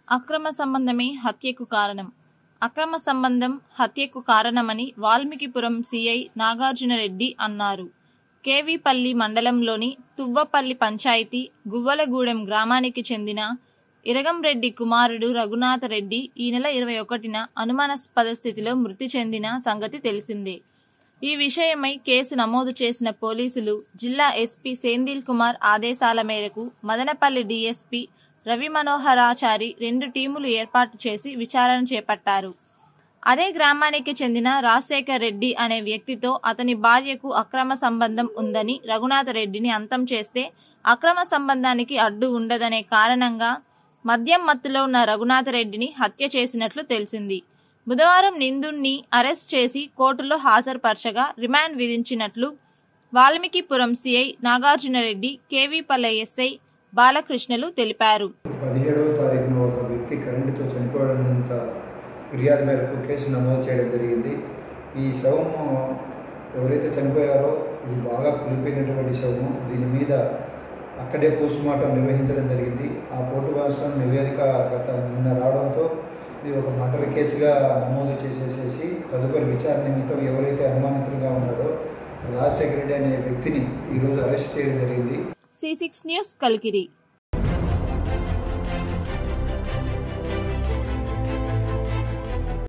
అక్రమ సంబంధమే హత్యకు కారణం అక్రమ సంబంధం హత్యకు కారణమని వాల్మీకిపురం సిఐ నాగార్జునరెడ్డి అన్నారు కేవీపల్లి మండలంలోని తువ్వపల్లి పంచాయతీ గువ్వలగూడెం గ్రామానికి చెందిన ఇరగంరెడ్డి కుమారుడు రఘునాథ రెడ్డి ఈ నెల ఇరవై ఒకటిన అనుమానాస్పద స్థితిలో మృతి చెందిన సంగతి తెలిసిందే ఈ విషయమై కేసు నమోదు చేసిన పోలీసులు జిల్లా ఎస్పీ సేందిల్ కుమార్ ఆదేశాల మేరకు మదనపల్లి డీఎస్పీ రవి మనోహరాచారి రెండు టీములు ఏర్పాటు చేసి విచారణ చేపట్టారు అదే గ్రామానికి చెందిన రాజశేఖర్ రెడ్డి అనే వ్యక్తితో అతని భార్యకు అక్రమ సంబంధం ఉందని రఘునాథ రెడ్డిని అంతం చేస్తే అక్రమ సంబంధానికి అడ్డు ఉండదనే కారణంగా మద్యం మత్తులో ఉన్న రఘునాథ రెడ్డిని హత్య చేసినట్లు తెలిసింది బుధవారం నిందుణ్ణి అరెస్ట్ చేసి కోర్టులో హాజరుపరచగా రిమాండ్ విధించినట్లు వాల్మీకిపురం సిఐ నాగార్జునరెడ్డి కేవీపల్లె ఎస్ఐ బాలకృష్ణలు తెలిపారు పదిహేడవ తారీఖున ఒక వ్యక్తి కరెంటుతో చనిపోవడంత ఫిర్యాదు మేరకు కేసు నమోదు చేయడం జరిగింది ఈ శవము ఎవరైతే చనిపోయారో ఇది బాగా కులిపోయినటువంటి శవము దీని మీద అక్కడే పోస్టుమార్టం నిర్వహించడం జరిగింది ఆ పోటు భాషలో నివేదిక గత నిన్న రావడంతో ఇది ఒక మర్డర్ కేసుగా నమోదు చేసేసేసి తదుపరి విచారణ నిమిత్తం ఎవరైతే అనుమానితులుగా ఉన్నాడో రాజశేఖర రెడ్డి అనే వ్యక్తిని ఈరోజు అరెస్ట్ చేయడం జరిగింది సి సిక్స్ న్యూస్ కలికిరి